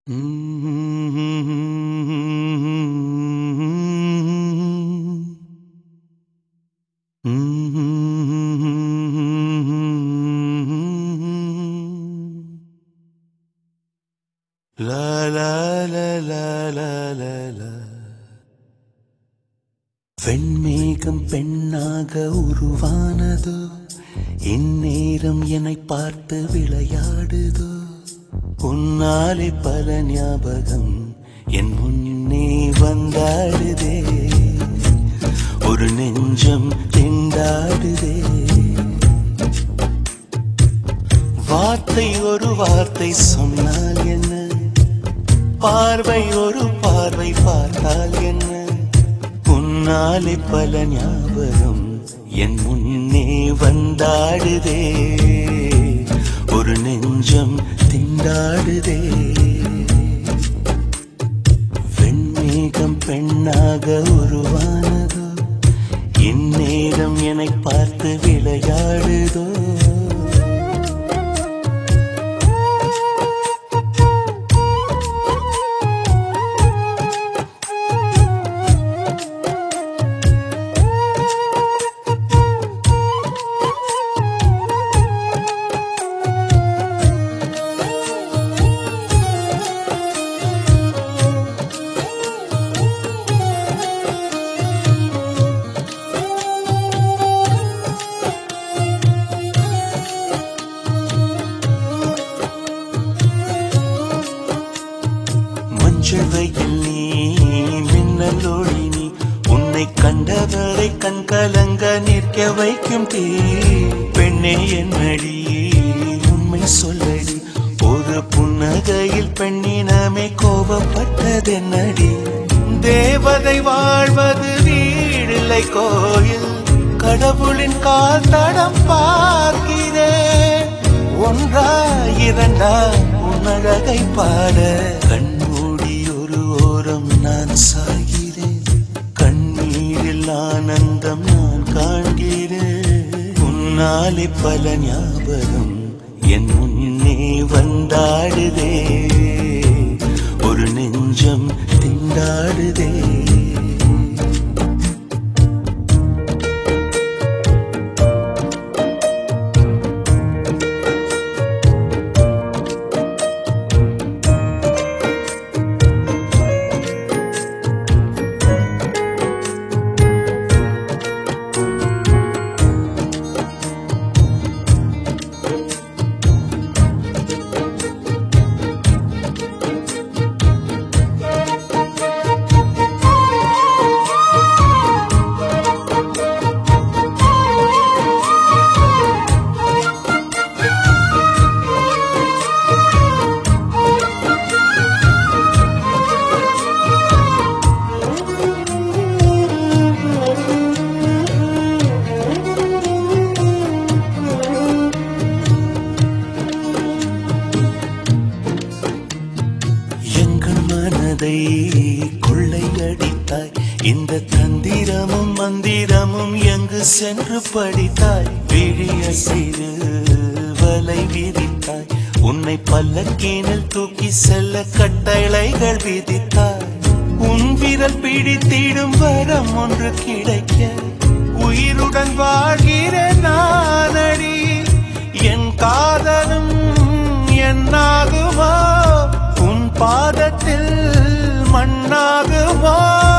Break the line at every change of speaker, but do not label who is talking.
La la la la la la la வெண்மேகம் பெண்ணாக உருவானதோ இந்நேரம் என்னை பார்த்து விளையாடுதோ உன்னாலே பல ஞாபகம் என் முன்னே வந்தாடுதே ஒரு நெஞ்சம் திண்டாடுதே வார்த்தை ஒரு வார்த்தை சொன்னால் என்ன பார்வை ஒரு பார்வை பார்த்தால் என்ன உன்னாலே பல ஞாபகம் என் முன்னே வந்தாடுதே ஒரு நெஞ்சம் திண்டாடுதே வெண்மேகம் பெண்ணாக உருவானதோ இந்நேரம் என்னை பார்த்து விளையாடுதோ மஞ்சள் வெயில் நீ மின்னல் ஒளி நீ உன்னை கண்டவரை கண் கலங்க நிற்க வைக்கும் தீ பெண்ணே என்னடி உண்மை சொல்லடி ஒரு புன்னகையில் பெண்ணினமே கோபப்பட்டதென்னடி தேவதை வாழ்வது வீடில்லை கோயில் கடவுளின் கால் தடம் பார்க்கிறேன் ஒன்றா இரண்டா உன்னழகை பாட கண்மூடி ஒரு ஓரம் நான் சாகிறேன் கண்ணீரில் ஆனந்தம் நான் காண்கிறேன் உன்னாலே பல ஞாபகம் என் முன்னே வந்தாடுதே ஒரு நெஞ்சம் திண்டாடுதே எங்கள் மனதை கொள்ளையடித்தாய் இந்த தந்திரமும் மந்திரமும் எங்கு சென்று படித்தாய் விழிய செய்து வலை விதித்தாய் உன்னை பல்லக்கீனில் தூக்கி செல்ல கட்டளைகள் விதித்தாய் உன் விரல் பிடித்திடும் வரம் ஒன்று கிடைக்க உயிருடன் வாழ்கிற நானடி என் காதலும் என்னாகுமோ உன் பாதத்தில் மண்ணாகுமோ